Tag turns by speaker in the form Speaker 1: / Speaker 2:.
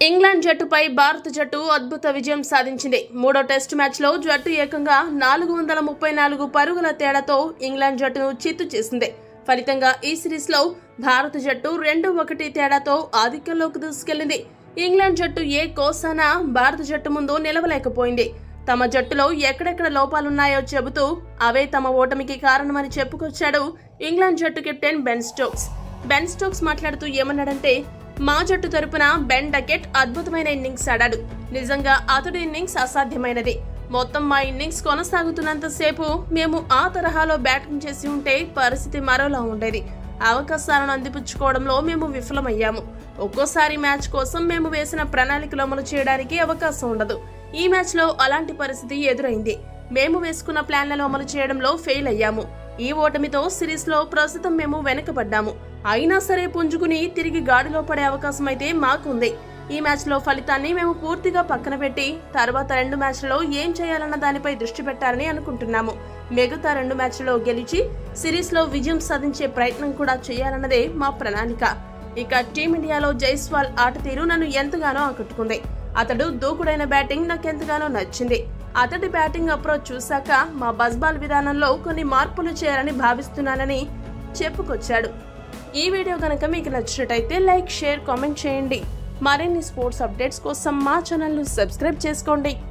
Speaker 1: England జట్టుపై భారత జట్టు అద్భుత విజయం సాధించింది మూడో టెస్ట్ మ్యాచ్లో జట్టు ఏకంగా నాలుగు వందల ముప్పై నాలుగు పరుగుల తేడాతో ఇంగ్లాండ్ జట్టును చిత్తు చేసింది ఫలితంగా ఈ సిరీస్లో భారత జట్టు రెండు ఒకటి తేడాతో ఆధిక్యంలోకి దూసుకెళ్లింది ఇంగ్లాండ్ జట్టు ఏ కోసాన భారత జట్టు ముందు నిలవలేకపోయింది తమ జట్టులో ఎక్కడెక్కడ లోపాలున్నాయో చెబుతూ అవే తమ ఓటమికి కారణమని చెప్పుకొచ్చాడు ఇంగ్లాండ్ జట్టు captain Ben Stokes Ben Stokes మాట్లాడుతూ ఏమన్నాడంటే మా జట్టు తరపున బెన్ డకెట్ అద్భుతమైన ఇన్నింగ్స్ ఆడాడు నిజంగా అతడి ఇన్నింగ్స్ అసాధ్యమైనది మొత్తం మా ఇన్నింగ్స్ కొనసాగుతున్నంతసేపు మేము ఆ తరహాలో బ్యాటింగ్ చేసి ఉంటే పరిస్థితి మరోలా ఉండేది అవకాశాలను అందిపుచ్చుకోవడంలో మేము విఫలమయ్యాము ఒక్కోసారి మ్యాచ్ కోసం మేము వేసిన ప్రణాళికలు అమలు చేయడానికి అవకాశం ఉండదు ఈ మ్యాచ్లో అలాంటి పరిస్థితి ఎదురైంది మేము వేసుకున్న ప్లాన్లను అమలు చేయడంలో ఫెయిల్ అయ్యాము ఈ ఓటమితో సిరీస్లో ప్రస్తుతం మేము వెనకబడ్డాము అయినా సరే పుంజుకుని తిరిగి గాడిలో పడే అవకాశం అయితే మాకుంది ఈ మ్యాచ్లో ఫలితాన్ని మేము పూర్తిగా పక్కన పెట్టి తర్వాత రెండు మ్యాచ్లలో ఏం చేయాలన్న దానిపై దృష్టి పెట్టాలని అనుకుంటున్నాము మిగతా రెండు మ్యాచ్లలో గెలిచి సిరీస్లో విజయం సాధించే ప్రయత్నం కూడా చేయాలన్నదే మా ప్రణాళిక ఇక టీమిండియాలో జైస్వాల్ ఆట తీరు నన్ను ఎంతగానో ఆకట్టుకుంది అతడు దూకుడైన బ్యాటింగ్ నాకెంతగానో నచ్చింది అతడి బ్యాటింగ్ అప్రోచ్ చూశాక మా బజ్బాల్ విధానంలో కొన్ని మార్పులు చేయాలని భావిస్తున్నానని చెప్పుకొచ్చాడు ఈ వీడియో కనుక మీకు నచ్చినట్టయితే లైక్ షేర్ కామెంట్ చేయండి మరిన్ని స్పోర్ట్స్ అప్డేట్స్ కోసం మా ఛానల్ను సబ్స్క్రైబ్ చేసుకోండి